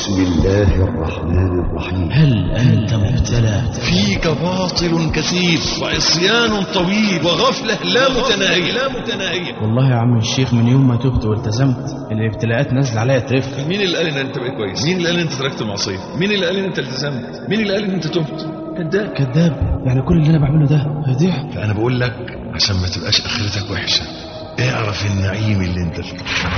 بسم الله الرحمن الرحيم هل أنت مبتلى فيك باطل كثير وعصيان طويل وغفلة لا متناهية لا متناهية والله يا عم الشيخ من يوم ما تبت والتزمت الابتلاءات نازله عليا ترف مين اللي قال ان انت بقيت كويس مين اللي قال ان انت تركت المعصية مين اللي قال ان انت التزمت مين اللي قال ان انت تبت كذاب كذاب يعني كل اللي انا بعمله ده هيضيع فانا بقول لك عشان ما تبقاش اخرتك وحشة اعرف النعيم اللي انت فيه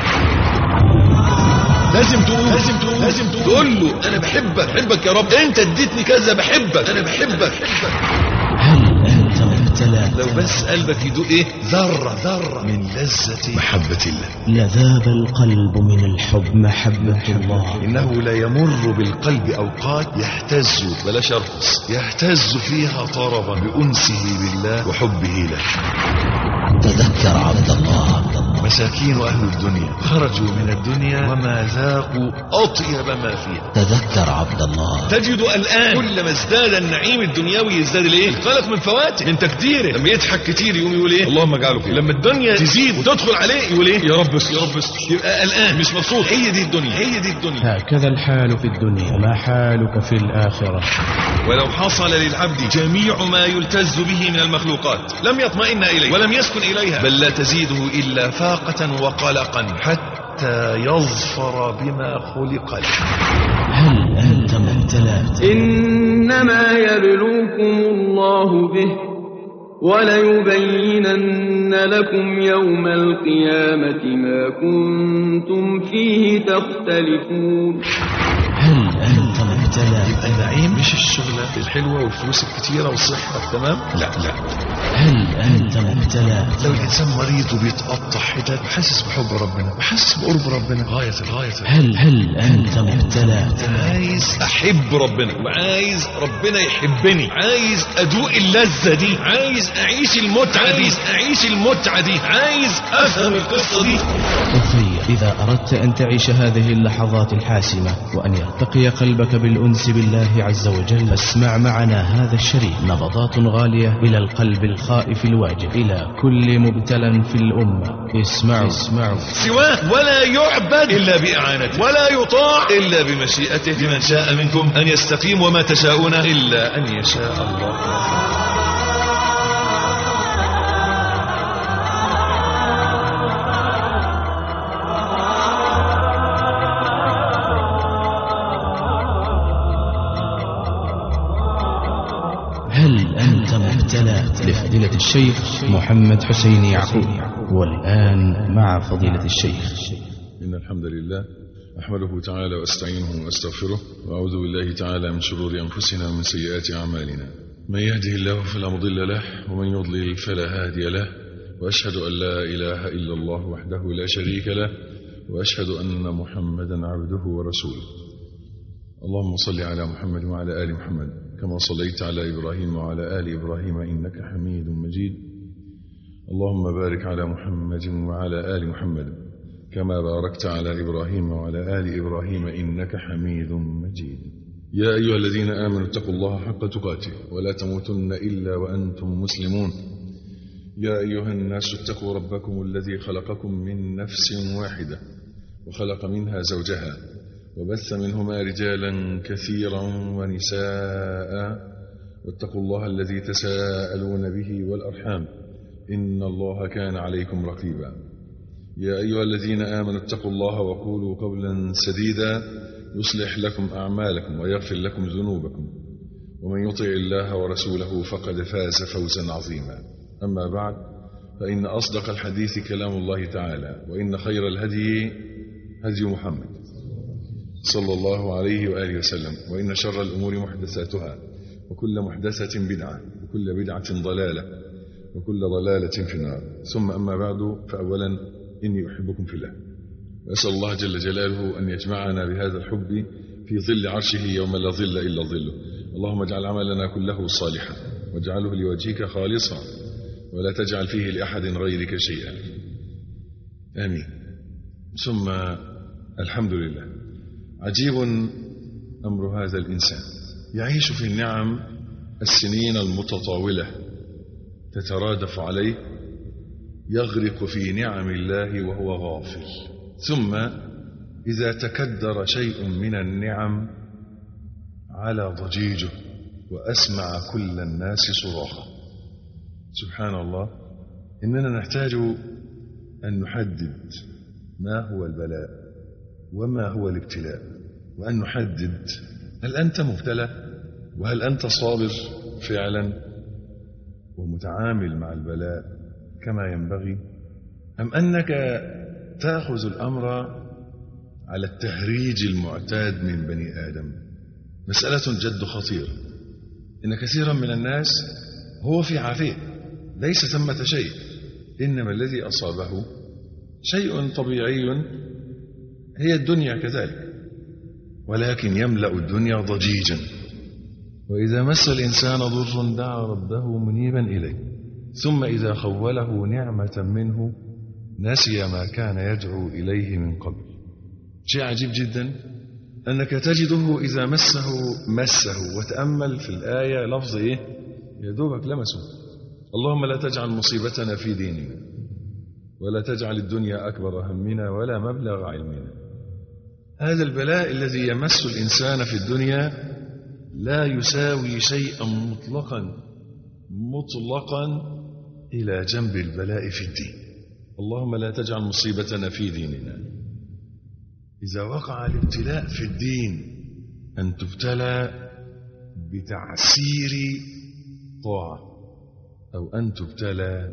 لازم تقول لازم تقول لازم تقول تقول له انا بحبك بحبك يا رب انت اديتني كذا بحبك انا بحبك بحبك هل أنت مبتلى لو بس قلبك يدوق ايه ذرة ذرة من لذة محبة الله لذاب القلب من الحب محبة الله إنه لا يمر بالقلب أوقات يهتز بلاش أرقص يهتز فيها طربا بأنسه بالله وحبه له تذكر عبد الله مساكين أهل الدنيا خرجوا من الدنيا وما ذاقوا أطيب ما فيها تذكر عبد الله تجد الآن كلما ازداد النعيم الدنيوي يزداد الايه؟ القلق من فواته من تكديره لما يضحك كتير يقوم يقول ايه؟ اللهم اجعله خير لما الدنيا تزيد وتدخل عليه يقول ايه؟ يا رب استر، يا رب استر. يبقى قلقان مش مبسوط هي دي الدنيا هي دي الدنيا هكذا الحال في الدنيا وما حالك في الآخرة ولو حصل للعبد جميع ما يلتز به من المخلوقات لم يطمئن إليه ولم يسكن إليها بل لا تزيده إلا فاقة وقلقا حتى يظفر بما خلق له هل أنت مبتلى إنما يبلوكم الله به وليبينن لكم يوم القيامة ما كنتم فيه تختلفون هل أنت مبتلى النعيم مش الشغلة الحلوة والفلوس الكتيرة والصحة تمام لا لا هل أنت مبتلى لو الإنسان مريض وبيتقطع حتت وحاسس بحب ربنا وحاسس بقرب ربنا غاية الغاية هل هل أنت مبتلى عايز احب ربنا وعايز ربنا يحبني عايز ادوق اللذة دي عايز اعيش المتعة دي اعيش المتعة دي عايز افهم القصة دي أخي إذا أردت أن تعيش هذه اللحظات الحاسمة وأن يرتقي قلبك بالأنس بالله عز وجل فاسمع معنا هذا الشريط نبضات غالية إلى القلب الخائف الواجب إلى كل مبتلى في الأمة اسمعوا اسمعوا سواه ولا يعبد الا باعانته ولا يطاع الا بمشيئته لمن شاء منكم ان يستقيم وما تشاءون الا ان يشاء الله هل أنت مبتلى لفضيلة الشيخ محمد حسين يعقوب والآن مع فضيلة الشيخ إن الحمد لله أحمده تعالى وأستعينه وأستغفره وأعوذ بالله تعالى من شرور أنفسنا ومن سيئات أعمالنا من يهده الله فلا مضل له ومن يضلل فلا هادي له وأشهد أن لا إله إلا الله وحده لا شريك له وأشهد أن محمدا عبده ورسوله اللهم صل على محمد وعلى آل محمد كما صليت على إبراهيم وعلى آل إبراهيم إنك حميد مجيد اللهم بارك على محمد وعلى آل محمد كما باركت على إبراهيم وعلى آل إبراهيم إنك حميد مجيد يا أيها الذين آمنوا اتقوا الله حق تقاته ولا تموتن إلا وأنتم مسلمون يا أيها الناس اتقوا ربكم الذي خلقكم من نفس واحدة وخلق منها زوجها وبث منهما رجالا كثيرا ونساء واتقوا الله الذي تساءلون به والأرحام إن الله كان عليكم رقيبا يا أيها الذين آمنوا اتقوا الله وقولوا قولا سديدا يصلح لكم أعمالكم ويغفر لكم ذنوبكم ومن يطع الله ورسوله فقد فاز فوزا عظيما أما بعد فإن أصدق الحديث كلام الله تعالى وإن خير الهدي هدي محمد صلى الله عليه وآله وسلم وإن شر الأمور محدثاتها وكل محدثة بدعة وكل بدعة ضلالة وكل ضلالة في النار ثم أما بعد فأولا إني أحبكم في الله وأسأل الله جل جلاله أن يجمعنا بهذا الحب في ظل عرشه يوم لا ظل إلا ظله اللهم اجعل عملنا كله صالحا واجعله لوجهك خالصا ولا تجعل فيه لأحد غيرك شيئا آمين ثم الحمد لله عجيب أمر هذا الإنسان يعيش في النعم السنين المتطاولة تترادف عليه يغرق في نعم الله وهو غافل ثم إذا تكدر شيء من النعم على ضجيجه وأسمع كل الناس صراخه سبحان الله إننا نحتاج أن نحدد ما هو البلاء وما هو الابتلاء وأن نحدد هل أنت مبتلى وهل أنت صابر فعلا ومتعامل مع البلاء كما ينبغي أم أنك تأخذ الأمر على التهريج المعتاد من بني آدم مسألة جد خطيرة إن كثيرا من الناس هو في عافية ليس ثمة شيء إنما الذي أصابه شيء طبيعي هي الدنيا كذلك ولكن يملأ الدنيا ضجيجا وإذا مس الإنسان ضر دعا ربه منيبا إليه ثم إذا خوله نعمة منه نسي ما كان يدعو إليه من قبل شيء عجيب جدا أنك تجده إذا مسه مسه وتأمل في الآية لفظ إيه يا دوبك لمسه اللهم لا تجعل مصيبتنا في ديننا ولا تجعل الدنيا أكبر همنا ولا مبلغ علمنا هذا البلاء الذي يمس الإنسان في الدنيا لا يساوي شيئا مطلقا مطلقا إلى جنب البلاء في الدين اللهم لا تجعل مصيبتنا في ديننا إذا وقع الابتلاء في الدين أن تبتلى بتعسير طاعة أو أن تبتلى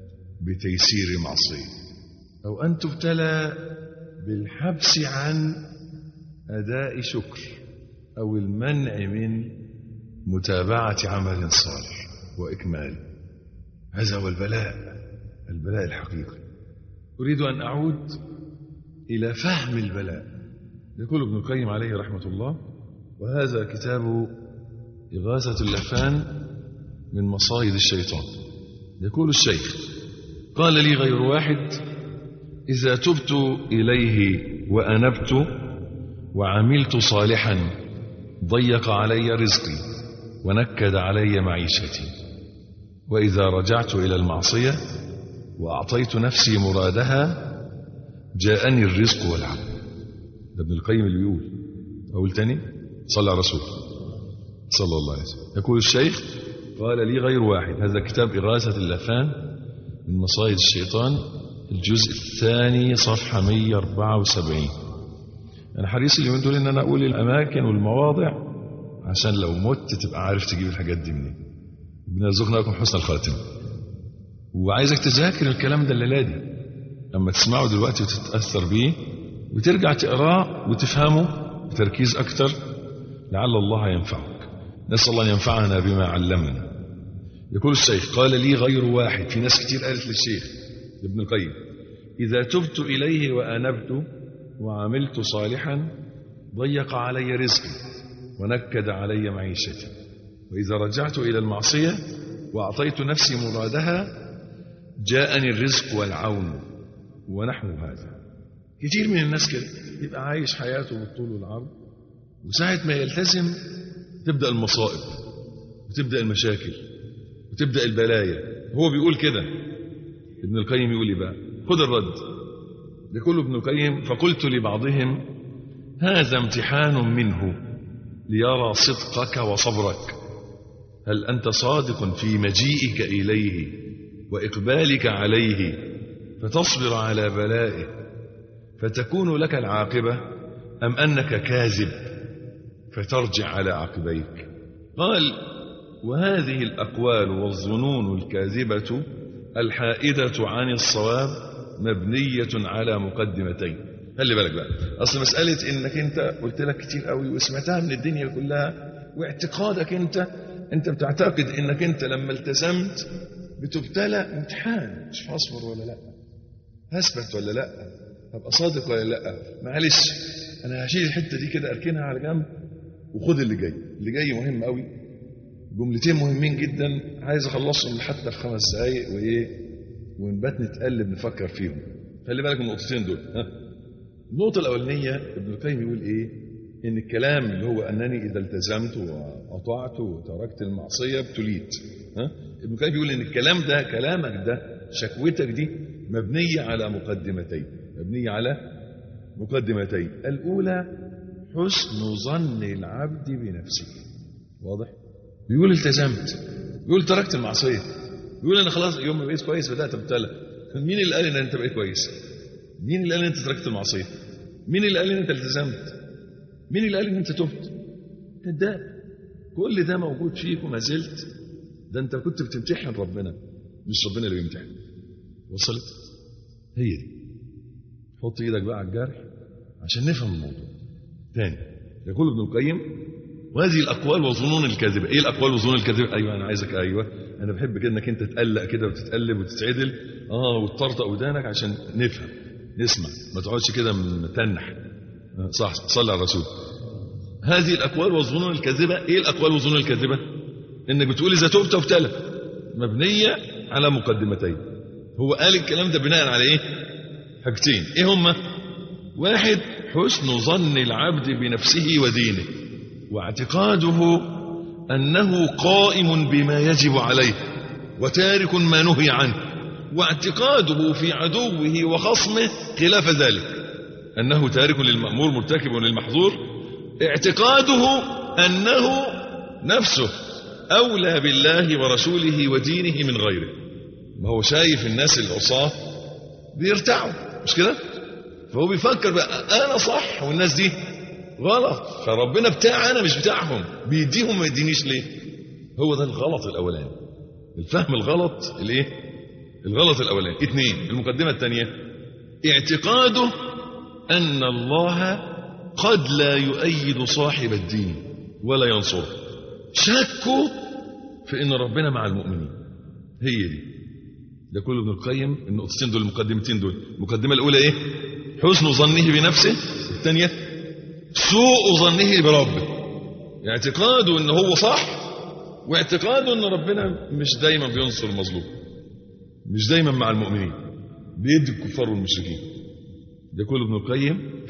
بتيسير معصية أو أن تبتلى بالحبس عن أداء شكر أو المنع من متابعة عمل صالح وإكماله هذا هو البلاء البلاء الحقيقي أريد أن أعود إلى فهم البلاء يقول ابن القيم عليه رحمة الله وهذا كتاب إغاثة اللفان من مصايد الشيطان يقول الشيخ قال لي غير واحد إذا تبت إليه وأنبت وعملت صالحا ضيق علي رزقي ونكد علي معيشتي وإذا رجعت إلى المعصية وأعطيت نفسي مرادها جاءني الرزق والعمل ده ابن القيم اللي بيقول أقول تاني صلى على رسول صلى الله عليه وسلم يقول الشيخ قال لي غير واحد هذا كتاب إغاثة اللفان من مصايد الشيطان الجزء الثاني صفحة 174 أنا حريص اليومين دول إن أنا أقول الأماكن والمواضع عشان لو مت تبقى عارف تجيب الحاجات دي منين ربنا يرزقنا لكم حسن الخاتمة وعايزك تذاكر الكلام ده الليلة دي أما تسمعه دلوقتي وتتأثر بيه وترجع تقراه وتفهمه بتركيز أكتر لعل الله ينفعك نسأل الله أن ينفعنا بما علمنا يقول الشيخ قال لي غير واحد في ناس كتير قالت للشيخ ابن القيم إذا تبت إليه وأنبت وعملت صالحا ضيق علي رزقي ونكد علي معيشتي وإذا رجعت إلى المعصية وأعطيت نفسي مرادها جاءني الرزق والعون ونحو هذا كتير من الناس كده يبقى عايش حياته بالطول والعرض وساعة ما يلتزم تبدأ المصائب وتبدأ المشاكل وتبدأ البلايا هو بيقول كده ابن القيم يقول لي بقى خد الرد يقول ابن القيم فقلت لبعضهم هذا امتحان منه ليرى صدقك وصبرك هل أنت صادق في مجيئك إليه وإقبالك عليه فتصبر على بلائه فتكون لك العاقبة أم أنك كاذب فترجع على عقبيك قال وهذه الأقوال والظنون الكاذبة الحائدة عن الصواب مبنية على مقدمتين خلي بالك بقى أصل مسألة إنك أنت قلت لك كتير قوي وسمعتها من الدنيا كلها واعتقادك أنت أنت بتعتقد إنك أنت لما التزمت بتبتلى امتحان مش هصبر ولا لا هثبت ولا لا هبقى صادق ولا لا معلش انا هشيل الحته دي كده اركنها على جنب وخد اللي جاي اللي جاي مهم قوي جملتين مهمين جدا عايز اخلصهم حتى في خمس دقايق وايه ونبات نتقلب نفكر فيهم خلي بالك من النقطتين دول ها النقطه الاولانيه ابن القيم يقول ايه ان الكلام اللي هو انني اذا التزمت واطعت وتركت المعصيه ابتليت ها ابن القيم بيقول ان الكلام ده كلامك ده شكوتك دي مبنيه على مقدمتين مبنيه على مقدمتين الأولى حسن ظن العبد بنفسه واضح بيقول التزمت بيقول تركت المعصية بيقول أنا خلاص يوم ما بقيت كويس بدأت أبتلى مين اللي قال إن أنت بقيت كويس مين اللي قال إن أنت تركت المعصية مين اللي قال إن أنت التزمت مين اللي قال إن أنت تبت كذاب كل ده موجود فيك وما زلت ده أنت كنت بتمتحن ربنا مش ربنا اللي بيمتحن وصلت هي دي حط ايدك بقى على الجرح عشان نفهم الموضوع تاني يقول ابن القيم وهذه الاقوال والظنون الكاذبه ايه الاقوال والظنون الكاذبه ايوه انا عايزك ايوه انا بحب كده انك انت تقلق كده وتتقلب وتتعدل اه وتطرطق ودانك عشان نفهم نسمع ما تقعدش كده متنح آه، صح صلي على الرسول هذه الاقوال والظنون الكاذبه ايه الاقوال والظنون الكاذبه انك بتقول اذا تبت وابتلى مبنيه على مقدمتين هو قال الكلام ده بناء على ايه حاجتين ايه هما واحد حسن ظن العبد بنفسه ودينه واعتقاده انه قائم بما يجب عليه وتارك ما نهي عنه واعتقاده في عدوه وخصمه خلاف ذلك انه تارك للمامور مرتكب للمحظور اعتقاده انه نفسه اولى بالله ورسوله ودينه من غيره ما هو شايف الناس العصاه بيرتعوا مش كده فهو بيفكر بقى انا صح والناس دي غلط فربنا بتاعي انا مش بتاعهم بيديهم ما يدينيش ليه هو ده الغلط الاولاني الفهم الغلط الايه الغلط الاولاني اثنين المقدمه الثانيه اعتقاده ان الله قد لا يؤيد صاحب الدين ولا ينصره شكوا في ان ربنا مع المؤمنين هي دي ده كله ابن القيم النقطتين دول المقدمتين دول المقدمة الأولى إيه حسن ظنه بنفسه الثانية سوء ظنه بربه اعتقاده ان هو صح واعتقاده ان ربنا مش دايما بينصر المظلوم مش دايما مع المؤمنين بيدي الكفار والمشركين ده كله ابن القيم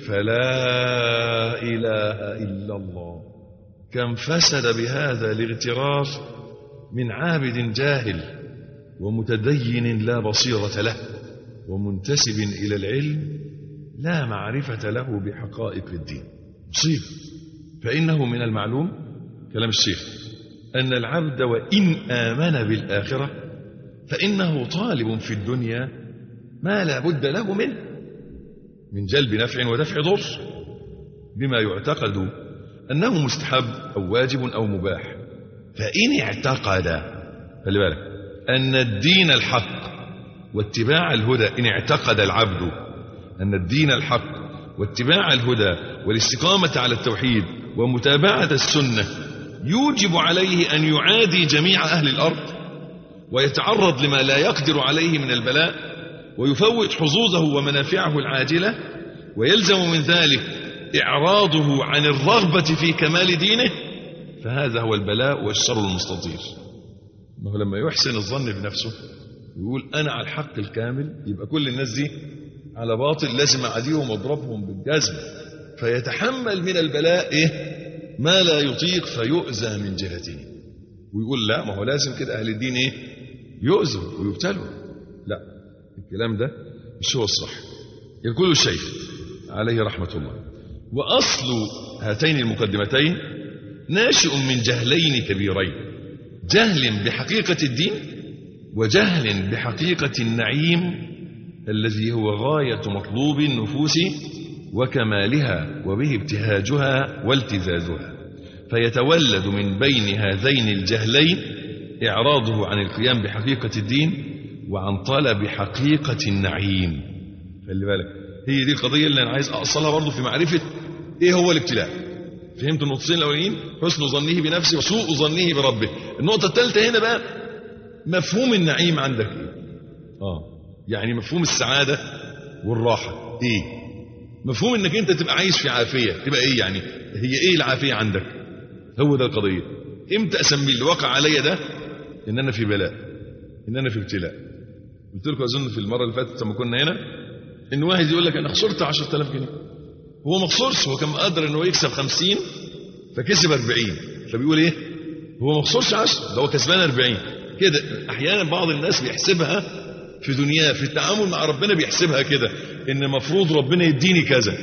فلا اله الا الله كم فسد بهذا الاغترار من عابد جاهل ومتدين لا بصيرة له ومنتسب إلى العلم لا معرفة له بحقائق الدين مصيبة فإنه من المعلوم كلام الشيخ أن العبد وإن آمن بالآخرة فإنه طالب في الدنيا ما لا بد له منه من جلب نفع ودفع ضر بما يعتقد أنه مستحب أو واجب أو مباح فإن اعتقد خلي بالك أن الدين الحق واتباع الهدى إن اعتقد العبد أن الدين الحق واتباع الهدى والاستقامة على التوحيد ومتابعة السنة يوجب عليه أن يعادي جميع أهل الأرض ويتعرض لما لا يقدر عليه من البلاء ويفوت حظوظه ومنافعه العاجلة ويلزم من ذلك إعراضه عن الرغبة في كمال دينه فهذا هو البلاء والشر المستطير ما هو لما يحسن الظن بنفسه ويقول أنا على الحق الكامل يبقى كل الناس دي على باطل لازم أعديهم واضربهم بالجزم فيتحمل من البلاء إيه ما لا يطيق فيؤذى من جهته ويقول لا ما هو لازم كده أهل الدين إيه يؤذوا ويبتلوا لا الكلام ده مش هو الصح يقول الشيخ عليه رحمة الله وأصل هاتين المقدمتين ناشئ من جهلين كبيرين جهل بحقيقة الدين وجهل بحقيقة النعيم الذي هو غاية مطلوب النفوس وكمالها وبه ابتهاجها والتذاذها فيتولد من بين هذين الجهلين إعراضه عن القيام بحقيقة الدين وعن طلب حقيقة النعيم خلي بالك هي دي القضية اللي أنا عايز أصلها برضه في معرفة إيه هو الابتلاء فهمت النقطتين الأولين حسن ظنه بنفسه وسوء ظنه بربه النقطة الثالثة هنا بقى مفهوم النعيم عندك إيه آه يعني مفهوم السعادة والراحة إيه مفهوم انك انت تبقى عايش في عافيه تبقى ايه يعني هي ايه العافيه عندك هو ده القضيه امتى اسمي اللي وقع عليا ده ان انا في بلاء ان انا في ابتلاء قلت لكم اظن في المره اللي فاتت لما كنا هنا ان واحد يقول لك انا خسرت 10000 جنيه هو ما خسرش هو كان قادر ان هو يكسب 50 فكسب 40 فبيقول ايه هو ما خسرش 10 ده هو كسبان 40 كده احيانا بعض الناس بيحسبها في دنياه في التعامل مع ربنا بيحسبها كده ان مفروض ربنا يديني كذا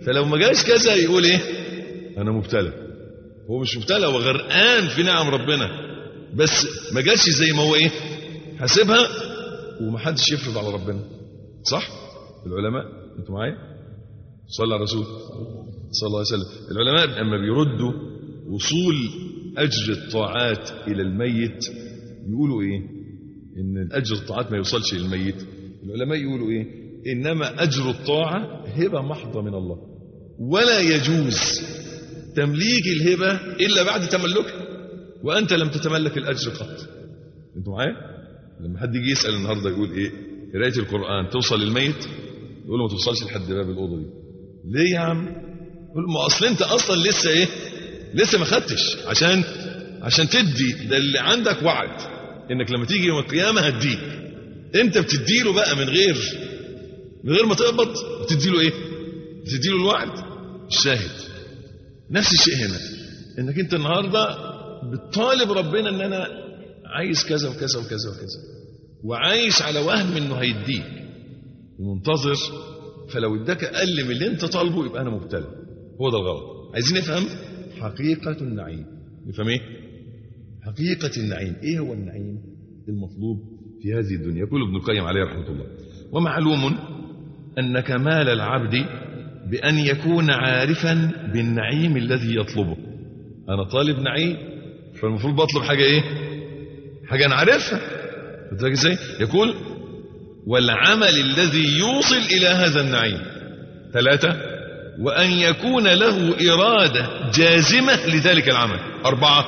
فلو ما جاش كذا يقول ايه انا مبتلى هو مش مبتلى هو غرقان في نعم ربنا بس ما جاش زي ما هو ايه حاسبها ومحدش يفرض على ربنا صح العلماء انتوا معايا صلى على الرسول صلى الله عليه وسلم العلماء لما بيردوا وصول اجر الطاعات الى الميت يقولوا ايه ان اجر الطاعات ما يوصلش للميت العلماء يقولوا ايه انما اجر الطاعه هبه محضه من الله ولا يجوز تمليك الهبه الا بعد تملكها وانت لم تتملك الاجر قط انتوا معايا لما حد يجي يسال النهارده يقول ايه قرايه القران توصل للميت يقول له ما توصلش لحد باب الاوضه دي ليه يا عم يقول ما اصل انت اصلا لسه ايه لسه ما خدتش عشان عشان تدي ده اللي عندك وعد انك لما تيجي يوم القيامه هديك انت بتديله بقى من غير من غير ما تقبض بتديله ايه بتديله الوعد الشاهد نفس الشيء هنا انك انت النهارده بتطالب ربنا ان انا عايز كذا وكذا وكذا وكذا وعايش على وهم انه هيديك ومنتظر فلو اداك اقل من اللي انت طالبه يبقى انا مبتلى هو ده الغلط عايزين نفهم حقيقه النعيم نفهم ايه حقيقه النعيم ايه هو النعيم المطلوب في هذه الدنيا يقول ابن القيم عليه رحمه الله ومعلوم ان كمال العبد بان يكون عارفا بالنعيم الذي يطلبه انا طالب نعيم فالمفروض بطلب حاجه ايه حاجه انا عارفها قلت لك ازاي يقول والعمل الذي يوصل الى هذا النعيم ثلاثه وان يكون له اراده جازمه لذلك العمل اربعه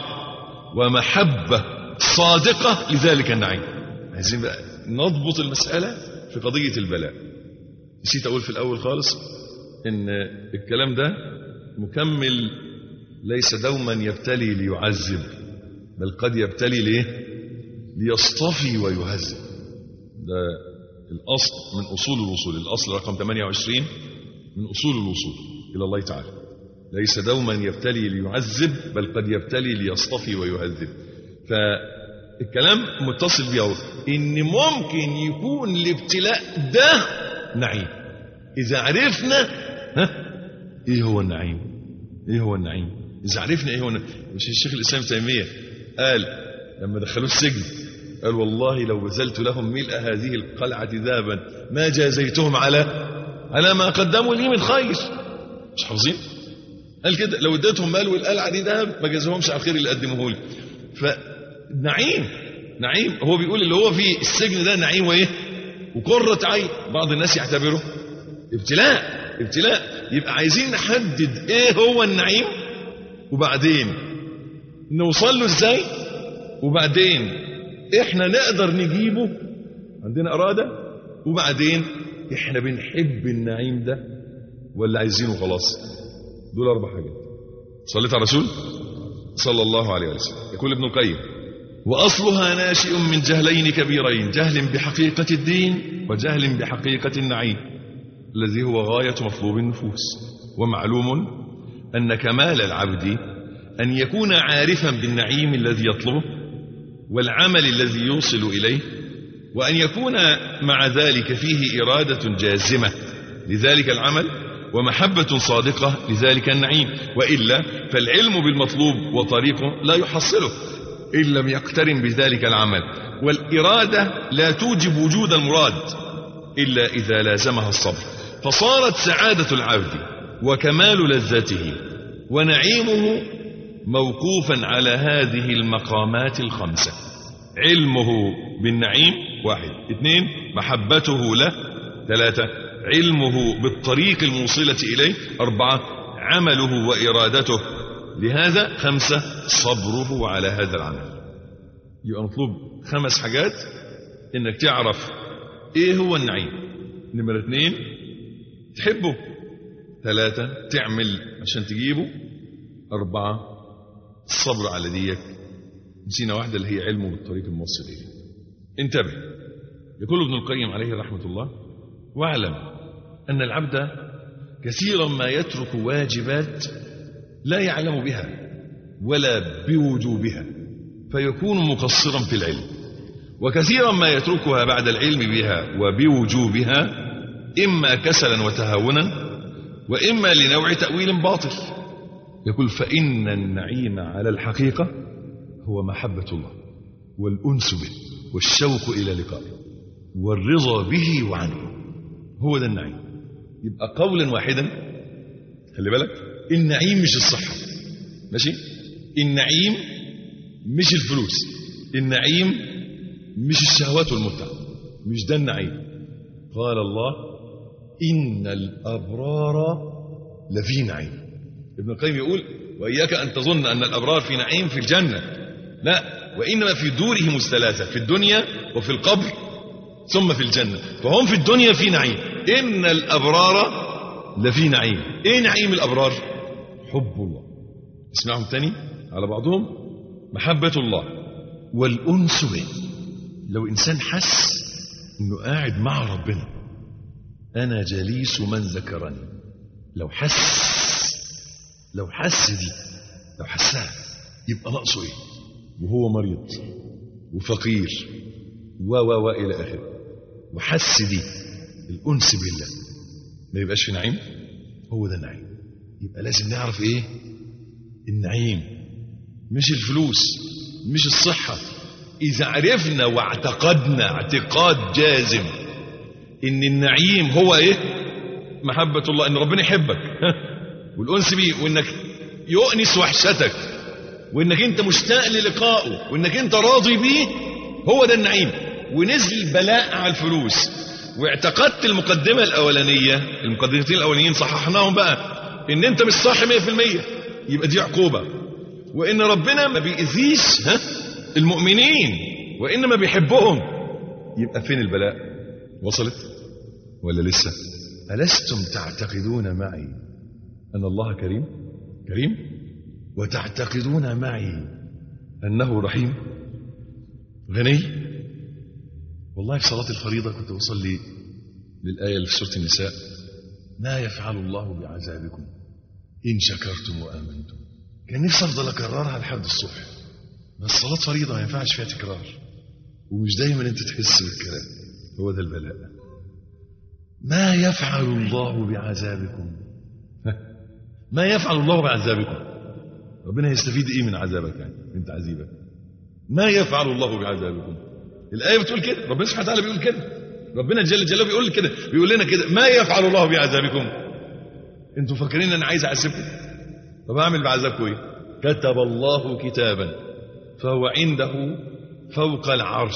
ومحبه صادقه لذلك النعيم عايزين بقى نضبط المساله في قضيه البلاء نسيت اقول في الاول خالص ان الكلام ده مكمل ليس دوما يبتلي ليعذب بل قد يبتلي ليه ليصطفي ويهذب ده الاصل من اصول الوصول الاصل رقم 28 من اصول الوصول الى الله تعالى ليس دوما يبتلي ليعذب بل قد يبتلي ليصطفي ويهذب فالكلام متصل بيه ان ممكن يكون الابتلاء ده نعيم اذا عرفنا ها ايه هو النعيم ايه هو النعيم اذا عرفنا ايه هو النعيم مش الشيخ الاسلام تيميه قال لما دخلوه السجن قال والله لو بذلت لهم ملء هذه القلعه ذهبا ما جازيتهم على على ما قدموا لي من خير مش حافظين قال كده لو اديتهم مال والقلعه دي ذهب ما جازوهمش على الخير اللي قدموه لي فنعيم نعيم هو بيقول اللي هو في السجن ده نعيم وايه وقرة عين بعض الناس يعتبره ابتلاء ابتلاء يبقى عايزين نحدد ايه هو النعيم وبعدين نوصل له ازاي وبعدين احنا نقدر نجيبه عندنا اراده وبعدين احنا بنحب النعيم ده ولا عايزينه خلاص دول اربع حاجات صليت على الرسول صلى الله عليه وسلم يقول ابن القيم واصلها ناشئ من جهلين كبيرين جهل بحقيقه الدين وجهل بحقيقه النعيم الذي هو غايه مطلوب النفوس ومعلوم ان كمال العبد ان يكون عارفا بالنعيم الذي يطلبه والعمل الذي يوصل اليه وان يكون مع ذلك فيه اراده جازمه لذلك العمل ومحبه صادقه لذلك النعيم والا فالعلم بالمطلوب وطريقه لا يحصله ان لم يقترن بذلك العمل والاراده لا توجب وجود المراد الا اذا لازمها الصبر فصارت سعاده العبد وكمال لذته ونعيمه موقوفا على هذه المقامات الخمسة علمه بالنعيم واحد اثنين محبته له ثلاثة علمه بالطريق الموصلة إليه أربعة عمله وإرادته لهذا خمسة صبره على هذا العمل يبقى مطلوب خمس حاجات انك تعرف ايه هو النعيم نمرة اثنين تحبه ثلاثة تعمل عشان تجيبه أربعة الصبر على ديك نسينا واحدة اللي هي علمه بالطريق الموصل إليه انتبه يقول ابن القيم عليه رحمة الله واعلم أن العبد كثيرا ما يترك واجبات لا يعلم بها ولا بوجوبها فيكون مقصرا في العلم وكثيرا ما يتركها بعد العلم بها وبوجوبها إما كسلا وتهاونا وإما لنوع تأويل باطل يقول فإن النعيم على الحقيقة هو محبة الله والأنس به والشوق إلى لقائه والرضا به وعنه هو ده النعيم يبقى قولا واحدا خلي بالك النعيم مش الصحة ماشي النعيم مش الفلوس النعيم مش الشهوات والمتعة مش ده النعيم قال الله إن الأبرار لفي نعيم ابن القيم يقول وإياك أن تظن أن الأبرار في نعيم في الجنة لا وإنما في دورهم الثلاثة في الدنيا وفي القبر ثم في الجنة فهم في الدنيا في نعيم إن الأبرار لفي نعيم إيه نعيم الأبرار حب الله اسمعهم تاني على بعضهم محبة الله والأنس به لو إنسان حس إنه قاعد مع ربنا أنا جليس من ذكرني لو حس لو حس دي لو حسها يبقى ناقصه ايه وهو مريض وفقير و و و الى اخره وحس دي الانس بالله ما يبقاش في نعيم هو ده النعيم يبقى لازم نعرف ايه النعيم مش الفلوس مش الصحة إذا عرفنا واعتقدنا اعتقاد جازم إن النعيم هو إيه محبة الله إن ربنا يحبك والأنس بيه وإنك يؤنس وحشتك وإنك أنت مشتاق للقائه وإنك أنت راضي بيه هو ده النعيم ونزل بلاء على الفلوس واعتقدت المقدمة الأولانية المقدمتين الأولانيين صححناهم بقى إن أنت مش صح 100% يبقى دي عقوبة وإن ربنا ما بيأذيش ها المؤمنين وإنما بيحبهم يبقى فين البلاء وصلت ولا لسه ألستم تعتقدون معي أن الله كريم كريم وتعتقدون معي أنه رحيم غني والله في صلاة الفريضة كنت أصلي للآية اللي في سورة النساء ما يفعل الله بعذابكم إن شكرتم وآمنتم كان نفسي أفضل أكررها لحد الصبح بس صلاة فريضة ما ينفعش فيها تكرار ومش دايما أنت تحس بالكلام هو ده البلاء ما يفعل الله بعذابكم ما يفعل الله بعذابكم ربنا يستفيد ايه من عذابك يعني من تعذيبك ما يفعل الله بعذابكم الايه بتقول كده ربنا سبحانه وتعالى بيقول كده ربنا جل جلاله بيقول كده بيقول لنا كده ما يفعل الله بعذابكم انتوا فاكرين ان انا عايز اعذبكم طب اعمل بعذابكم ايه كتب الله كتابا فهو عنده فوق العرش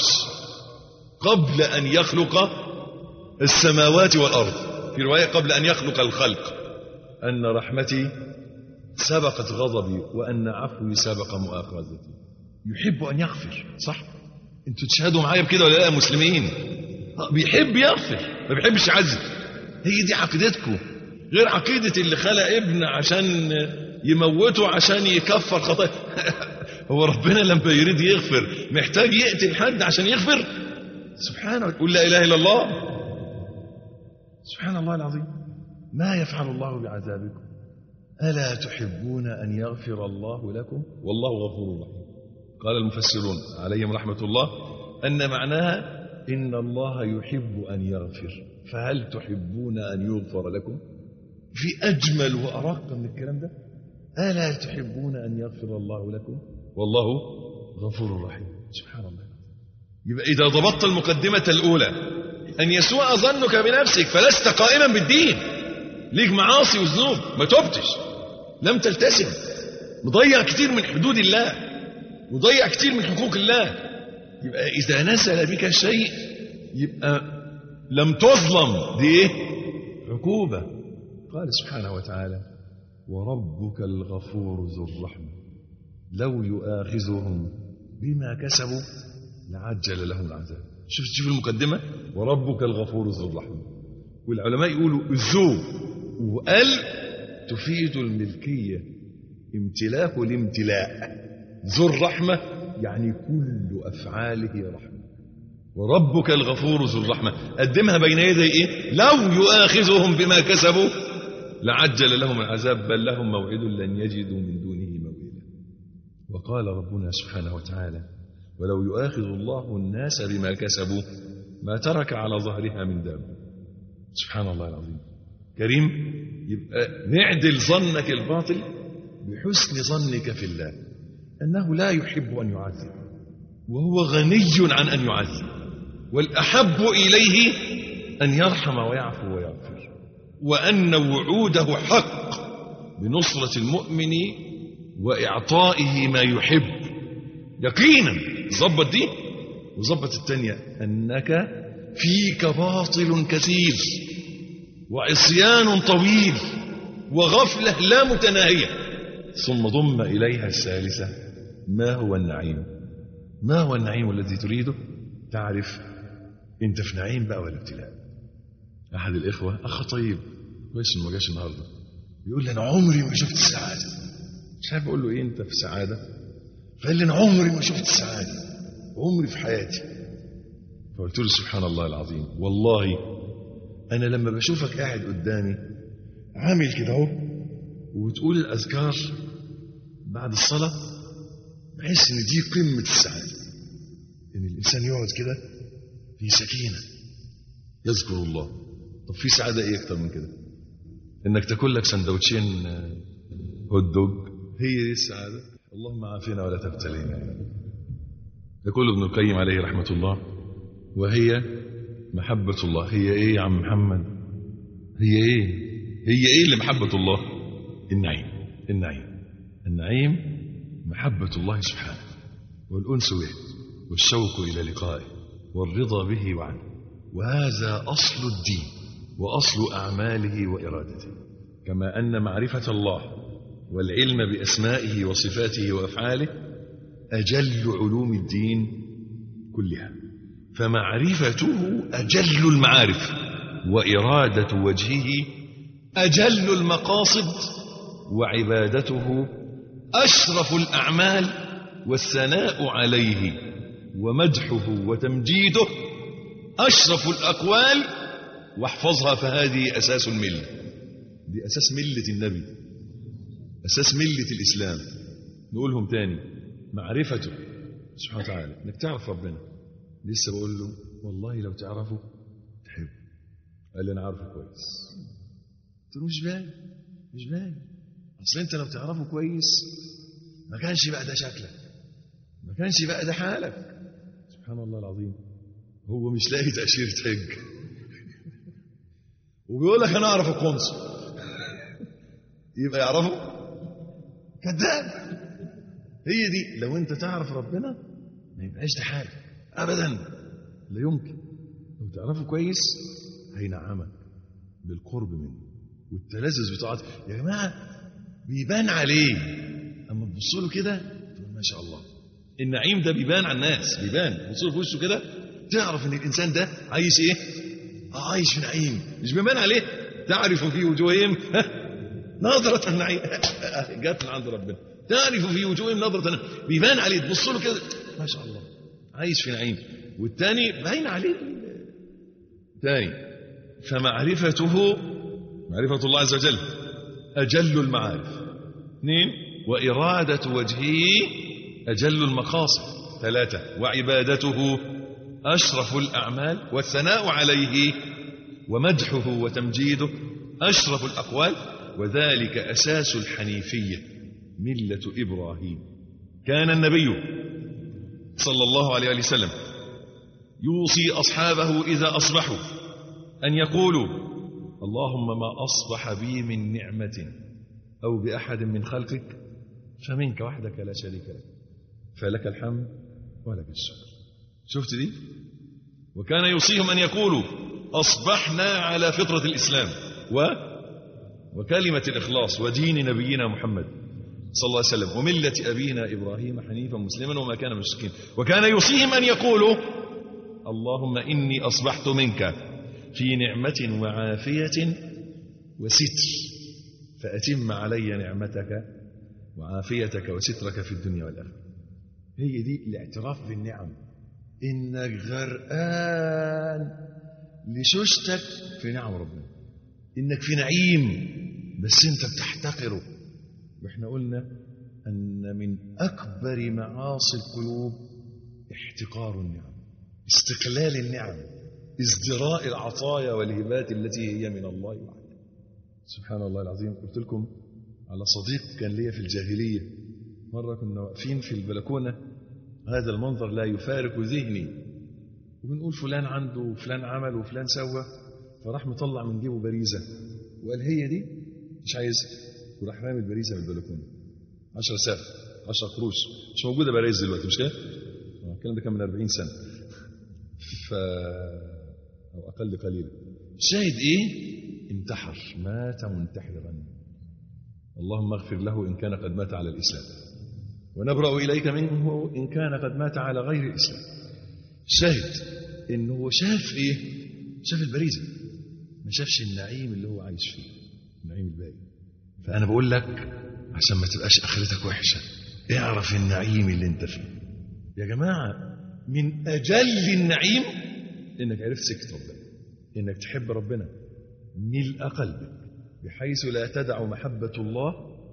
قبل ان يخلق السماوات والارض في روايه قبل ان يخلق الخلق ان رحمتي سبقت غضبي وان عفوي سبق مؤاخذتي يحب ان يغفر صح انتوا تشهدوا معايا بكده ولا لا يا مسلمين بيحب يغفر ما بيحبش يعذب هي دي عقيدتكم غير عقيدة اللي خلق ابن عشان يموته عشان يكفر خطايا هو ربنا لما يريد يغفر محتاج يقتل حد عشان يغفر سبحانه قل لا اله الا الله سبحان الله العظيم ما يفعل الله بعذابكم ألا تحبون أن يغفر الله لكم والله غفور رحيم قال المفسرون عليهم رحمة الله أن معناها إن الله يحب أن يغفر فهل تحبون أن يغفر لكم في أجمل وأرق من الكلام ده ألا تحبون أن يغفر الله لكم والله غفور رحيم سبحان الله يبقى إذا ضبطت المقدمة الأولى أن يسوء ظنك بنفسك فلست قائما بالدين ليك معاصي وذنوب ما تبتش لم تلتزم مضيع كتير من حدود الله مضيع كتير من حقوق الله يبقى إذا نزل بك شيء يبقى لم تظلم دي إيه؟ عقوبة قال سبحانه وتعالى وربك الغفور ذو الرحمة لو يؤاخذهم بما كسبوا لعجل لهم العذاب شوف شوف المقدمة وربك الغفور ذو الرحمة والعلماء يقولوا ذو وقال تفيد الملكية امتلاك الامتلاء ذو الرحمة يعني كل أفعاله رحمة وربك الغفور ذو الرحمة قدمها بين يدي إيه لو يؤاخذهم بما كسبوا لعجل لهم العذاب بل لهم موعد لن يجدوا من دونه موئلا وقال ربنا سبحانه وتعالى ولو يؤاخذ الله الناس بما كسبوا ما ترك على ظهرها من دابة سبحان الله العظيم كريم يبقى نعدل ظنك الباطل بحسن ظنك في الله أنه لا يحب أن يعذب وهو غني عن أن يعذب والأحب إليه أن يرحم ويعفو ويغفر وأن وعوده حق بنصرة المؤمن وإعطائه ما يحب يقينا ظبط دي وظبط التانية أنك فيك باطل كثير وعصيان طويل وغفلة لا متناهية ثم ضم إليها الثالثة ما هو النعيم ما هو النعيم الذي تريده تعرف انت في نعيم بقى ولا ابتلاء احد الاخوه اخ طيب كويس انه ما جاش النهارده بيقول لي انا عمري ما شفت السعاده مش عارف اقول له ايه انت في سعاده فقال لي انا عمري ما شفت السعاده عمري في حياتي فقلت له سبحان الله العظيم والله انا لما بشوفك قاعد قدامي عامل كده اهو وبتقول الاذكار بعد الصلاه بحس ان دي قمه السعاده ان الانسان يقعد كده في سكينه يذكر الله طب في سعاده ايه اكتر من كده انك تاكل لك سندوتشين آه، هوت دوج هي دي السعاده اللهم عافنا ولا تبتلينا يقول ابن القيم عليه رحمه الله وهي محبه الله هي ايه يا عم محمد هي ايه هي ايه اللي محبه الله النعيم النعيم النعيم محبه الله سبحانه والانس به والشوق الى لقائه والرضا به وعنه وهذا اصل الدين واصل اعماله وارادته كما ان معرفه الله والعلم باسمائه وصفاته وافعاله اجل علوم الدين كلها فمعرفته اجل المعارف واراده وجهه اجل المقاصد وعبادته اشرف الاعمال والثناء عليه ومدحه وتمجيده اشرف الاقوال واحفظها فهذه اساس المله دي اساس مله النبي اساس مله الاسلام نقولهم تاني معرفته سبحانه وتعالى انك تعرف ربنا لسه بقول له والله لو تعرفه تحب قال لي انا عارفه كويس قلت له مش باين مش باين اصل انت لو تعرفه كويس ما كانش بقى ده شكلك ما كانش بقى ده حالك سبحان الله العظيم هو مش لاقي تأشيرة حج وبيقول لك انا اعرف القنصل يبقى يعرفه كذاب هي دي لو انت تعرف ربنا ما يبقاش ده حالك ابدا لا يمكن لو تعرفه كويس هينعمك بالقرب منه والتلذذ بتاعته يا جماعه بيبان عليه اما تبص له كده تقول ما شاء الله النعيم ده بيبان على الناس بيبان تبص له في وشه كده تعرف ان الانسان ده عايش ايه آه عايش في نعيم مش بيبان عليه تعرف في وجوههم ها، نظرة النعيم جت من عند ربنا تعرف في وجوههم نظرة النعيم بيبان عليه تبص له كده ما شاء الله عايش في نعيم والتاني باين عليه تاني فمعرفته معرفة الله عز وجل أجل المعارف اثنين وإرادة وجهه أجل المقاصد ثلاثة وعبادته أشرف الأعمال والثناء عليه ومدحه وتمجيده أشرف الأقوال وذلك أساس الحنيفية ملة إبراهيم كان النبي صلى الله عليه وسلم يوصي أصحابه إذا أصبحوا أن يقولوا اللهم ما أصبح بي من نعمة أو بأحد من خلقك فمنك وحدك لا شريك لك فلك الحمد ولك الشكر شفت دي وكان يوصيهم أن يقولوا أصبحنا على فطرة الإسلام و وكلمة الإخلاص ودين نبينا محمد صلى الله عليه وسلم وملة أبينا إبراهيم حنيفا مسلما وما كان من المشركين وكان يوصيهم أن يقولوا اللهم إني أصبحت منك في نعمة وعافية وستر فأتم علي نعمتك وعافيتك وسترك في الدنيا والآخرة هي دي الاعتراف بالنعم إنك غرقان لشوشتك في نعم ربنا إنك في نعيم بس أنت بتحتقره وإحنا قلنا أن من أكبر معاصي القلوب احتقار النعم استقلال النعم ازدراء العطايا والهبات التي هي من الله وحده سبحان الله العظيم قلت لكم على صديق كان ليا في الجاهلية مرة كنا واقفين في البلكونة هذا المنظر لا يفارق ذهني وبنقول فلان عنده وفلان عمل وفلان سوى فراح مطلع من جيبه باريزة وقال هي دي مش عايز وراح رامي الباريزة من البلكونة 10 ساعة 10 قروش مش موجودة باريز دلوقتي مش كده؟ آه، الكلام ده كان من 40 سنة ف أو أقل قليلا شاهد إيه؟ انتحر مات منتحرا اللهم اغفر له إن كان قد مات على الإسلام ونبرأ إليك منه إن كان قد مات على غير الإسلام شاهد إنه هو شاف إيه شاف البريزة ما شافش النعيم اللي هو عايش فيه النعيم الباقي فأنا بقول لك عشان ما تبقاش آخرتك وحشة اعرف النعيم اللي انت فيه يا جماعة من أجل النعيم إنك عرفت سكة ربنا إنك تحب ربنا ملء قلبك بحيث لا تدع محبة الله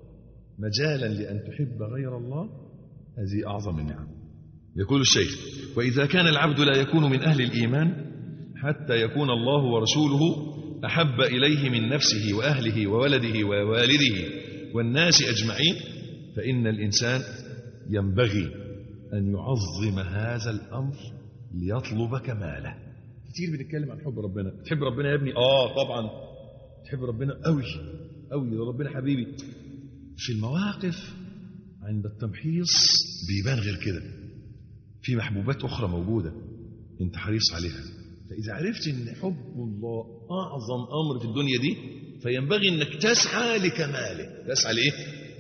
مجالا لأن تحب غير الله هذه أعظم النعم يقول الشيخ وإذا كان العبد لا يكون من أهل الإيمان حتى يكون الله ورسوله أحب إليه من نفسه وأهله وولده ووالده والناس أجمعين فإن الإنسان ينبغي أن يعظم هذا الأمر ليطلب كماله كتير بنتكلم عن حب ربنا تحب ربنا يا ابني آه طبعا تحب ربنا قوي قوي ده ربنا حبيبي في المواقف عند التمحيص بيبان غير كده في محبوبات أخرى موجودة أنت حريص عليها فإذا عرفت أن حب الله أعظم أمر في الدنيا دي فينبغي أنك تسعى لكماله تسعى لإيه؟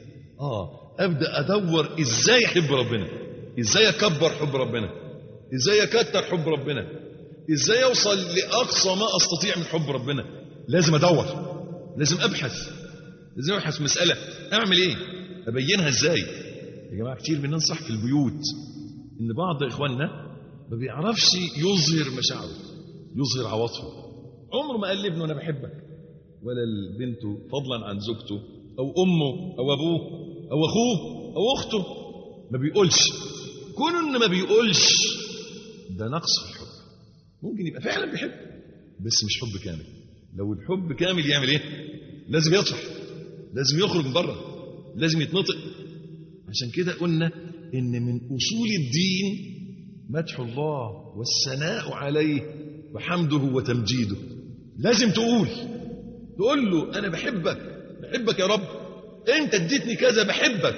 آه أبدأ أدور إزاي أحب ربنا إزاي أكبر حب ربنا إزاي أكتر حب ربنا إزاي أوصل لأقصى ما أستطيع من حب ربنا لازم أدور لازم أبحث لازم أبحث مسألة أعمل إيه أبينها إزاي يا جماعة كتير بننصح في البيوت إن بعض إخواننا ما بيعرفش يظهر مشاعره يظهر عواطفه عمره ما قال لابنه أنا بحبك ولا لبنته فضلا عن زوجته أو أمه أو أبوه أو أخوه أو أخته ما بيقولش كون إن ما بيقولش ده نقص في الحب ممكن يبقى فعلا بيحب بس مش حب كامل لو الحب كامل يعمل ايه لازم يطلع لازم يخرج من بره لازم يتنطق عشان كده قلنا ان من اصول الدين مدح الله والثناء عليه وحمده وتمجيده لازم تقول تقول له انا بحبك بحبك يا رب انت اديتني كذا بحبك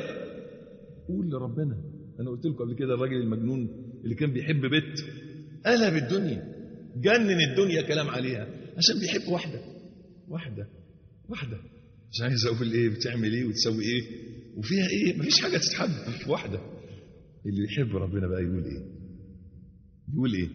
قول لربنا انا قلت لكم قبل كده الراجل المجنون اللي كان بيحب بنت قلب الدنيا جنن الدنيا كلام عليها عشان بيحب واحده واحده واحده مش عايز اقول ايه بتعمل ايه وتسوي ايه وفيها ايه مفيش حاجه تتحب واحده اللي يحب ربنا بقى يقول ايه يقول ايه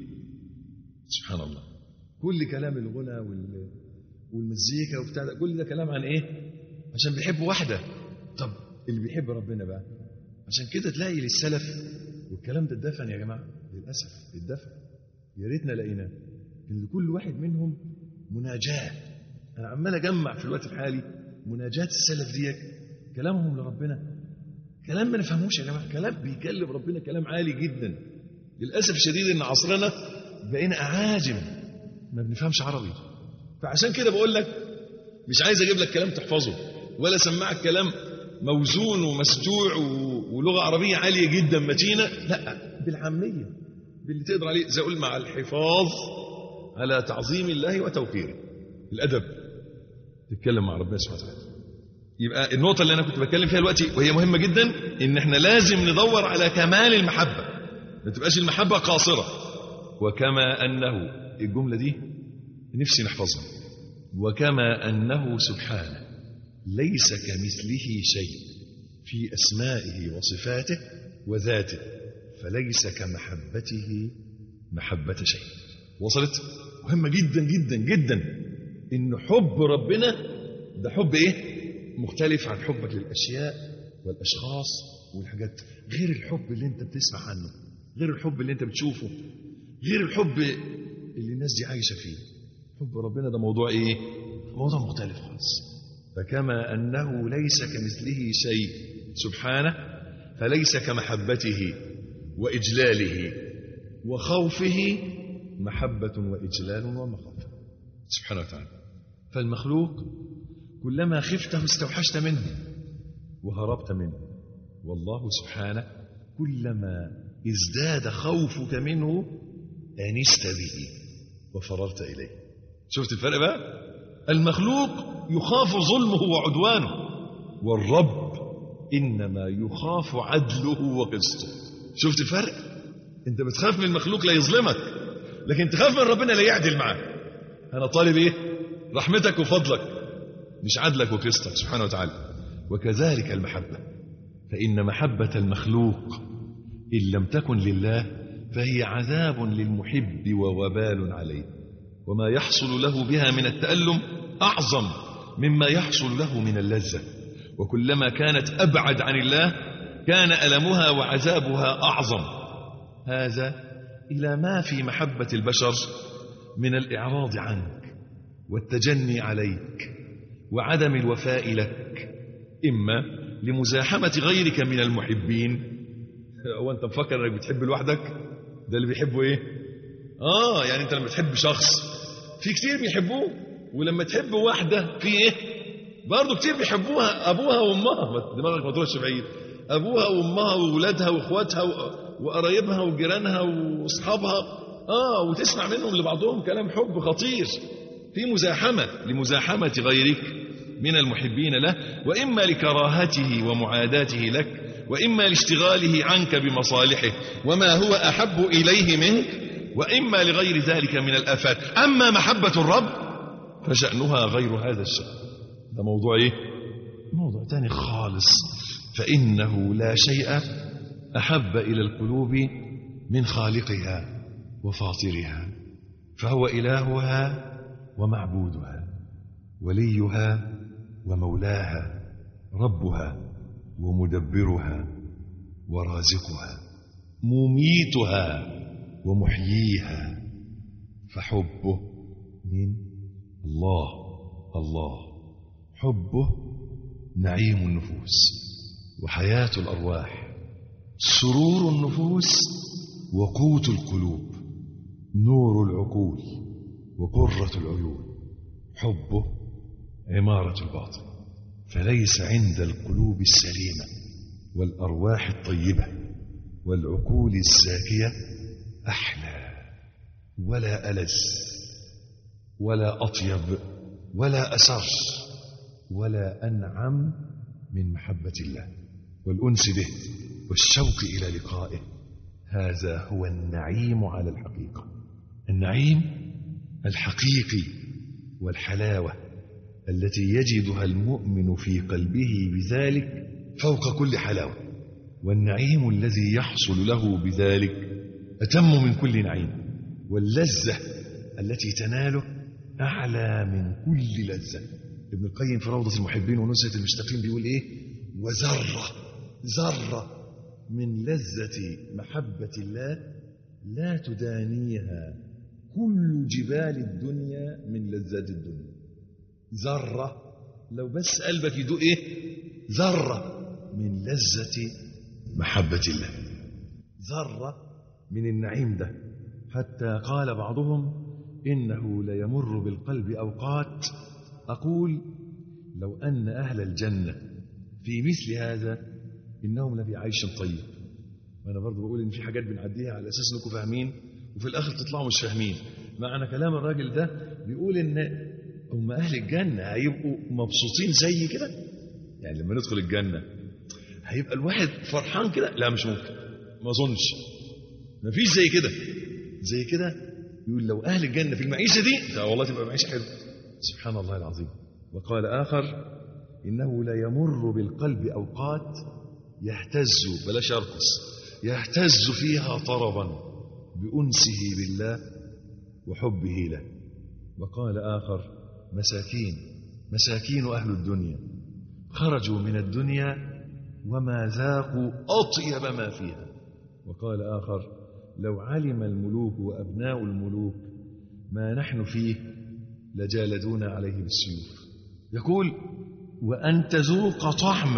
سبحان الله كل كلام الغنى وال... والمزيكا وبتاع ده كل ده كلام عن ايه عشان بيحب واحده طب اللي بيحب ربنا بقى عشان كده تلاقي للسلف والكلام ده اتدفن يا جماعه للاسف اتدفن يا ريتنا لقيناه ان لكل واحد منهم مناجاه انا عمال اجمع في الوقت الحالي مناجاه السلف ديت كلامهم لربنا كلام ما نفهموش يا جماعه كلام بيكلم ربنا كلام عالي جدا للاسف الشديد ان عصرنا بقينا اعاجم ما بنفهمش عربي فعشان كده بقول لك مش عايز اجيب لك كلام تحفظه ولا اسمعك كلام موزون ومسجوع و- ولغه عربيه عاليه جدا متينه لا بالعاميه باللي تقدر عليه زي اقول مع الحفاظ على تعظيم الله وتوقيره الادب تتكلم مع ربنا سبحانه وتعالى يبقى النقطة اللي أنا كنت بتكلم فيها دلوقتي وهي مهمة جدا إن إحنا لازم ندور على كمال المحبة ما تبقاش المحبة قاصرة وكما أنه الجملة دي نفسي نحفظها وكما أنه سبحانه ليس كمثله شيء في أسمائه وصفاته وذاته فليس كمحبته محبة شيء وصلت مهمة جدا جدا جدا إن حب ربنا ده حب إيه مختلف عن حبك للأشياء والأشخاص والحاجات غير الحب اللي أنت بتسمع عنه غير الحب اللي أنت بتشوفه غير الحب اللي الناس دي عايشة فيه حب ربنا ده موضوع إيه موضوع مختلف خالص فكما أنه ليس كمثله شيء سبحانه فليس كمحبته وإجلاله وخوفه محبة وإجلال ومخافة سبحانه وتعالى فالمخلوق كلما خفته استوحشت منه وهربت منه والله سبحانه كلما ازداد خوفك منه انست به وفررت اليه شفت الفرق بقى المخلوق يخاف ظلمه وعدوانه والرب انما يخاف عدله وقسطه شفت الفرق انت بتخاف من المخلوق لا يظلمك لكن تخاف من ربنا لا يعدل معك انا طالب ايه رحمتك وفضلك مش عدلك وقسطك سبحانه وتعالى وكذلك المحبه فان محبه المخلوق ان لم تكن لله فهي عذاب للمحب ووبال عليه وما يحصل له بها من التالم اعظم مما يحصل له من اللذه وكلما كانت ابعد عن الله كان المها وعذابها اعظم هذا الى ما في محبه البشر من الاعراض عنك والتجني عليك وعدم الوفاء لك اما لمزاحمه غيرك من المحبين هو انت مفكر انك بتحب لوحدك ده اللي بيحبه ايه اه يعني انت لما تحب شخص في كتير بيحبوه ولما تحب واحده في ايه برضه كتير بيحبوها ابوها وامها ما- دماغك ما تروحش بعيد ابوها وامها واولادها واخواتها و- وقرايبها وجيرانها واصحابها اه وتسمع منهم لبعضهم كلام حب خطير في مزاحمه لمزاحمه غيرك من المحبين له واما لكراهته ومعاداته لك واما لاشتغاله عنك بمصالحه وما هو احب اليه منك واما لغير ذلك من الافات اما محبه الرب فشانها غير هذا الشان ده موضوع ايه موضوع تاني خالص فانه لا شيء احب الى القلوب من خالقها وفاطرها فهو الهها ومعبودها وليها ومولاها ربها ومدبرها ورازقها مميتها ومحييها فحبه من الله الله حبه نعيم النفوس وحياة الأرواح سرور النفوس وقوت القلوب نور العقول وقرة العيون حبه عمارة الباطن فليس عند القلوب السليمة والأرواح الطيبة والعقول الزاكية أحلى ولا ألذ ولا أطيب ولا أسر ولا أنعم من محبة الله والأنس به والشوق إلى لقائه هذا هو النعيم على الحقيقة النعيم الحقيقي والحلاوة التي يجدها المؤمن في قلبه بذلك فوق كل حلاوة والنعيم الذي يحصل له بذلك أتم من كل نعيم واللذة التي تناله أعلى من كل لذة ابن القيم في روضة المحبين ونزهة المشتاقين بيقول إيه وذرة ذرة من لذة محبة الله لا تدانيها كل جبال الدنيا من لذات الدنيا ذرة لو بس قلبك يدوق إيه ذرة من لذة محبة الله ذرة من النعيم ده حتى قال بعضهم إنه ليمر بالقلب أوقات أقول لو أن أهل الجنة في مثل هذا إنهم لفي عيش طيب وأنا برضو بقول إن في حاجات بنعديها على أساس إنكم فاهمين وفي الآخر تطلعوا مش فاهمين معنى كلام الراجل ده بيقول إن هم أهل الجنة هيبقوا مبسوطين زي كده يعني لما ندخل الجنة هيبقى الواحد فرحان كده لا مش ممكن ما أظنش ما فيش زي كده زي كده يقول لو أهل الجنة في المعيشة دي ده والله تبقى معيشة حلوة سبحان الله العظيم وقال آخر إنه لا يمر بالقلب أوقات يهتز بلاش يرقص يهتز فيها طربا بأنسه بالله وحبه له وقال آخر مساكين مساكين أهل الدنيا خرجوا من الدنيا وما ذاقوا أطيب ما فيها وقال آخر لو علم الملوك وأبناء الملوك ما نحن فيه لجالدونا عليه بالسيوف يقول وأن تذوق طعم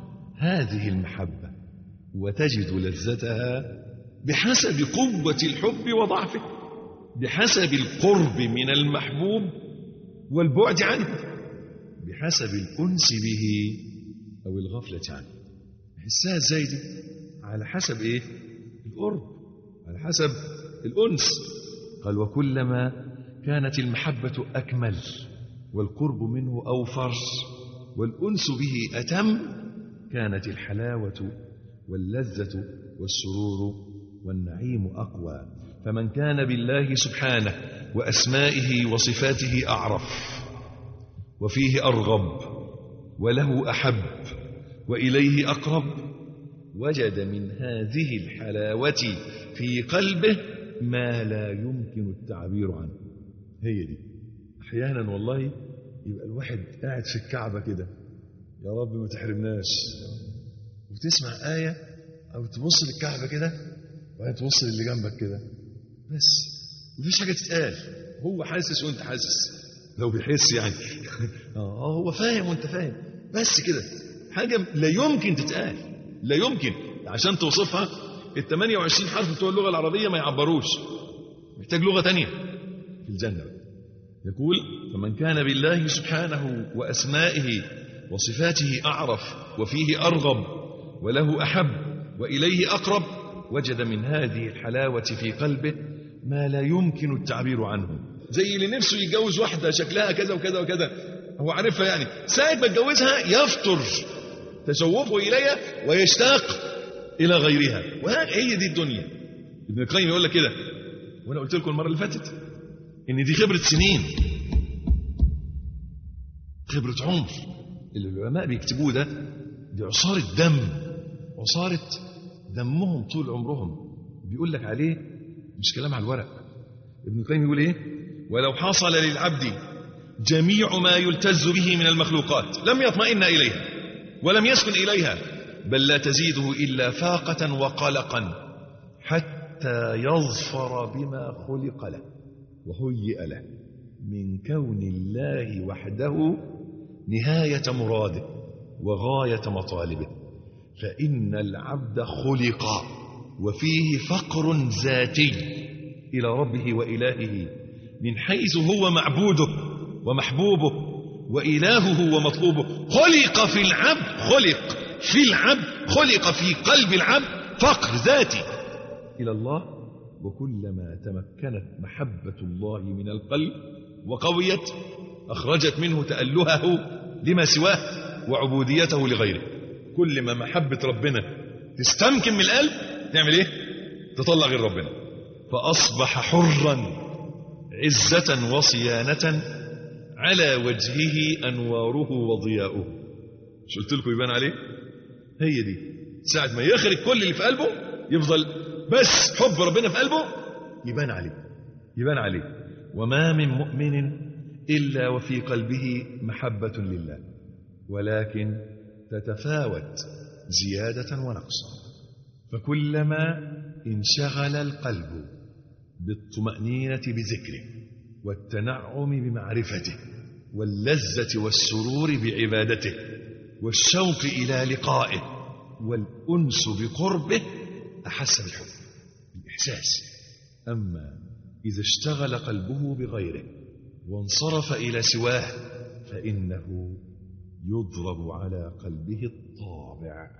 هذه المحبة وتجد لذتها بحسب قوة الحب وضعفه بحسب القرب من المحبوب والبعد عنه بحسب الأنس به أو الغفلة عنه يحسها ازاي دي على حسب ايه القرب على حسب الأنس قال وكلما كانت المحبة أكمل والقرب منه أوفر والأنس به أتم كانت الحلاوة واللذة والسرور والنعيم أقوى فمن كان بالله سبحانه وأسمائه وصفاته أعرف وفيه أرغب وله أحب وإليه أقرب وجد من هذه الحلاوة في قلبه ما لا يمكن التعبير عنه هي دي أحيانا والله يبقى الواحد قاعد في الكعبة كده يا رب ما تحرمناش وتسمع آية أو تبص للكعبة كده وبعدين تبص للي جنبك كده بس مفيش حاجة تتقال هو حاسس وانت حاسس لو بيحس يعني اه هو فاهم وانت فاهم بس كده حاجة لا يمكن تتقال لا يمكن عشان توصفها ال 28 حرف بتوع اللغة العربية ما يعبروش محتاج لغة تانية في الجنة يقول فمن كان بالله سبحانه وأسمائه وصفاته أعرف وفيه أرغب وله أحب وإليه أقرب وجد من هذه الحلاوة في قلبه ما لا يمكن التعبير عنه زي اللي نفسه يتجوز واحدة شكلها كذا وكذا وكذا هو عارفها يعني ساعة ما يتجوزها يفطر تشوفه إليها ويشتاق إلى غيرها وهي دي الدنيا ابن القيم يقول لك كده وأنا قلت لكم المرة اللي فاتت إن دي خبرة سنين خبرة عمر اللي العلماء بيكتبوه ده دي عصارة دم عصارة دمهم طول عمرهم بيقول لك عليه مش كلام على الورق ابن القيم يقول ايه ولو حصل للعبد جميع ما يلتز به من المخلوقات لم يطمئن إليها ولم يسكن إليها بل لا تزيده إلا فاقة وقلقا حتى يظفر بما خلق له وهيئ له من كون الله وحده نهاية مراده وغاية مطالبه فإن العبد خلق وفيه فقر ذاتي إلى ربه وإلهه من حيث هو معبوده ومحبوبه وإلهه ومطلوبه خلق في العبد خلق في العبد خلق في قلب العبد فقر ذاتي إلى الله وكلما تمكنت محبة الله من القلب وقويت أخرجت منه تألهه لما سواه وعبوديته لغيره كل ما محبة ربنا تستمكن من القلب تعمل ايه تطلع غير ربنا فأصبح حرا عزة وصيانة على وجهه أنواره وضياؤه مش قلت لكم يبان عليه هي دي ساعة ما يخرج كل اللي في قلبه يفضل بس حب ربنا في قلبه يبان عليه يبان عليه وما من مؤمن إلا وفي قلبه محبة لله ولكن تتفاوت زيادة ونقصا فكلما انشغل القلب بالطمأنينة بذكره والتنعم بمعرفته واللذة والسرور بعبادته والشوق إلى لقائه والأنس بقربه أحس بالحب الإحساس أما إذا اشتغل قلبه بغيره وانصرف إلى سواه فإنه يضرب على قلبه الطابع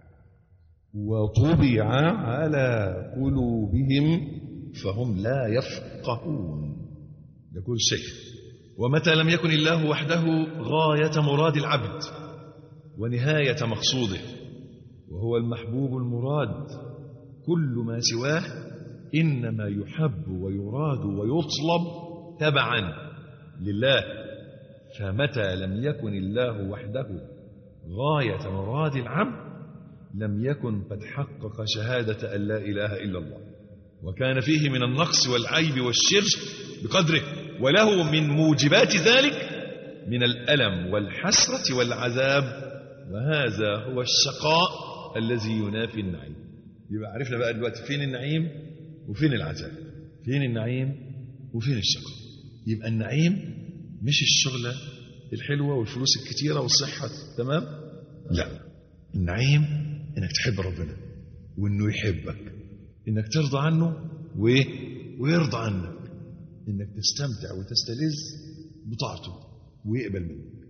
وطبع على قلوبهم فهم لا يفقهون يقول الشيخ ومتى لم يكن الله وحده غاية مراد العبد ونهاية مقصوده وهو المحبوب المراد كل ما سواه إنما يحب ويراد ويطلب تبعا لله فمتى لم يكن الله وحده غاية مراد العبد لم يكن قد حقق شهادة أن لا إله إلا الله وكان فيه من النقص والعيب والشرك بقدره وله من موجبات ذلك من الألم والحسرة والعذاب وهذا هو الشقاء الذي ينافي النعيم يبقى عرفنا بقى دلوقتي فين النعيم وفين العذاب فين النعيم وفين الشقاء يبقى النعيم مش الشغلة الحلوة والفلوس الكتيرة والصحة تمام لا النعيم انك تحب ربنا وانه يحبك انك ترضى عنه وايه ويرضى عنك انك تستمتع وتستلذ بطاعته ويقبل منك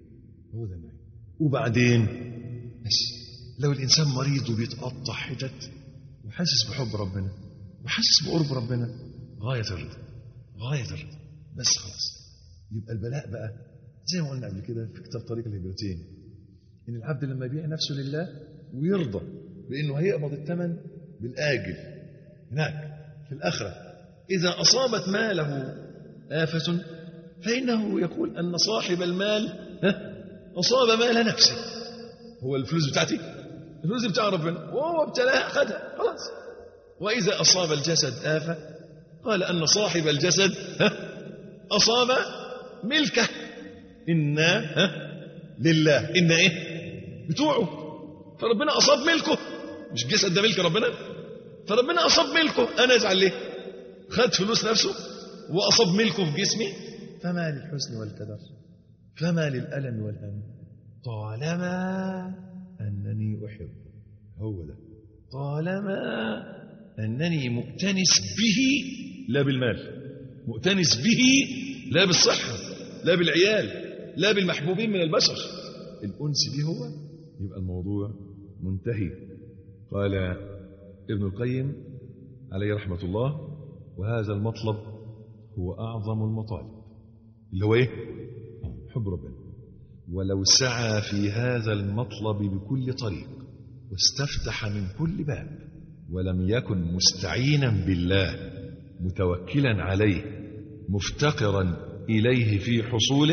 هو ده النعيم وبعدين بس لو الانسان مريض وبيتقطع حتت وحاسس بحب ربنا وحاسس بقرب ربنا غايه الرضا غايه الرضا بس خلاص يبقى البلاء بقى زي ما قلنا قبل كده في كتاب طريق الهجرتين ان العبد لما يبيع نفسه لله ويرضى بانه هيقبض الثمن بالاجل هناك في الاخره اذا اصابت ماله افه فانه يقول ان صاحب المال ها، اصاب مال نفسه هو الفلوس بتاعتي الفلوس بتاع ربنا وهو ابتلاها خدها خلاص واذا اصاب الجسد افه قال ان صاحب الجسد ها، اصاب ملكه انا ها، لله ان ايه بتوعه فربنا اصاب ملكه مش الجسد ده ملك ربنا فربنا اصاب ملكه انا ازعل ليه خد فلوس نفسه واصاب ملكه في جسمي فما للحزن والكدر فما للالم والهم طالما انني احبه هو ده طالما انني مؤتنس به لا بالمال مؤتنس به لا بالصحه لا بالعيال لا بالمحبوبين من البشر الانس به هو يبقى الموضوع منتهي قال ابن القيم عليه رحمه الله وهذا المطلب هو اعظم المطالب اللي هو ايه حب ربنا ولو سعى في هذا المطلب بكل طريق واستفتح من كل باب ولم يكن مستعينا بالله متوكلا عليه مفتقرا اليه في حصوله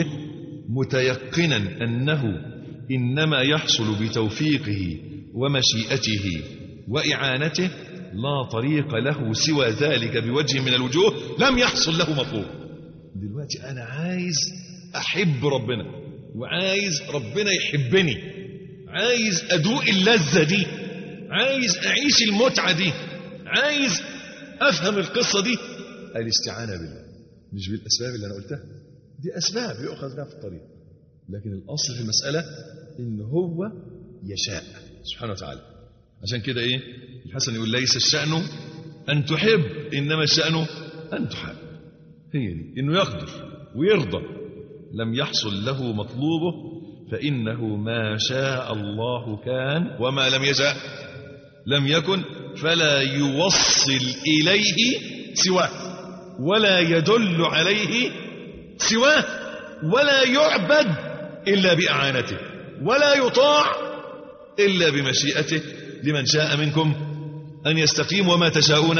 متيقنا انه انما يحصل بتوفيقه ومشيئته واعانته لا طريق له سوى ذلك بوجه من الوجوه لم يحصل له مطلوب دلوقتي انا عايز احب ربنا وعايز ربنا يحبني عايز ادوق اللذه دي عايز اعيش المتعه دي عايز افهم القصه دي الاستعانه بالله مش بالاسباب اللي انا قلتها دي اسباب يؤخذ بها في الطريق لكن الاصل في المساله ان هو يشاء سبحانه وتعالى عشان كده ايه الحسن يقول ليس الشأن أن تحب إنما الشأن أن تحب هي دي إنه يقدر ويرضى لم يحصل له مطلوبه فإنه ما شاء الله كان وما لم يشاء لم يكن فلا يوصل إليه سواه ولا يدل عليه سواه ولا يعبد إلا بإعانته ولا يطاع إلا بمشيئته لمن شاء منكم أن يستقيم وما تشاءون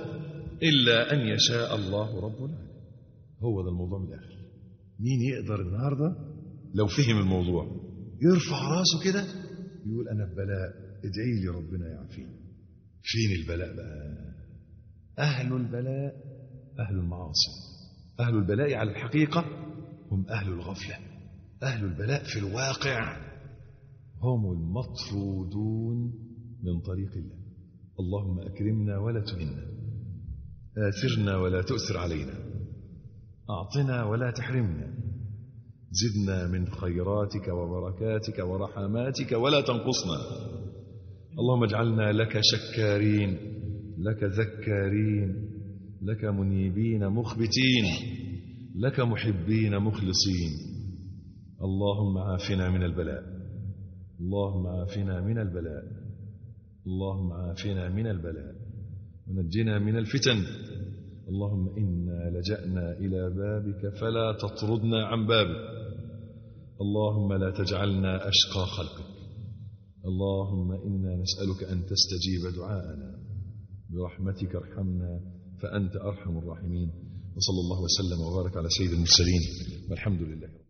إلا أن يشاء الله رب العالمين هو ده الموضوع من الآخر مين يقدر النهاردة لو فهم الموضوع يرفع راسه كده يقول أنا في بلاء ادعي لي ربنا يعافيني فين البلاء بقى أهل البلاء أهل المعاصي أهل البلاء على الحقيقة هم أهل الغفلة أهل البلاء في الواقع هم المطرودون من طريق الله اللهم أكرمنا ولا تهنا آثرنا ولا تؤثر علينا أعطنا ولا تحرمنا زدنا من خيراتك وبركاتك ورحماتك ولا تنقصنا اللهم اجعلنا لك شكارين لك ذكارين لك منيبين مخبتين لك محبين مخلصين اللهم عافنا من البلاء اللهم عافنا من البلاء اللهم عافنا من البلاء ونجنا من الفتن اللهم إنا لجأنا إلى بابك فلا تطردنا عن بابك اللهم لا تجعلنا أشقى خلقك اللهم إنا نسألك أن تستجيب دعاءنا برحمتك ارحمنا فأنت أرحم الراحمين وصلى الله وسلم وبارك على سيد المرسلين والحمد لله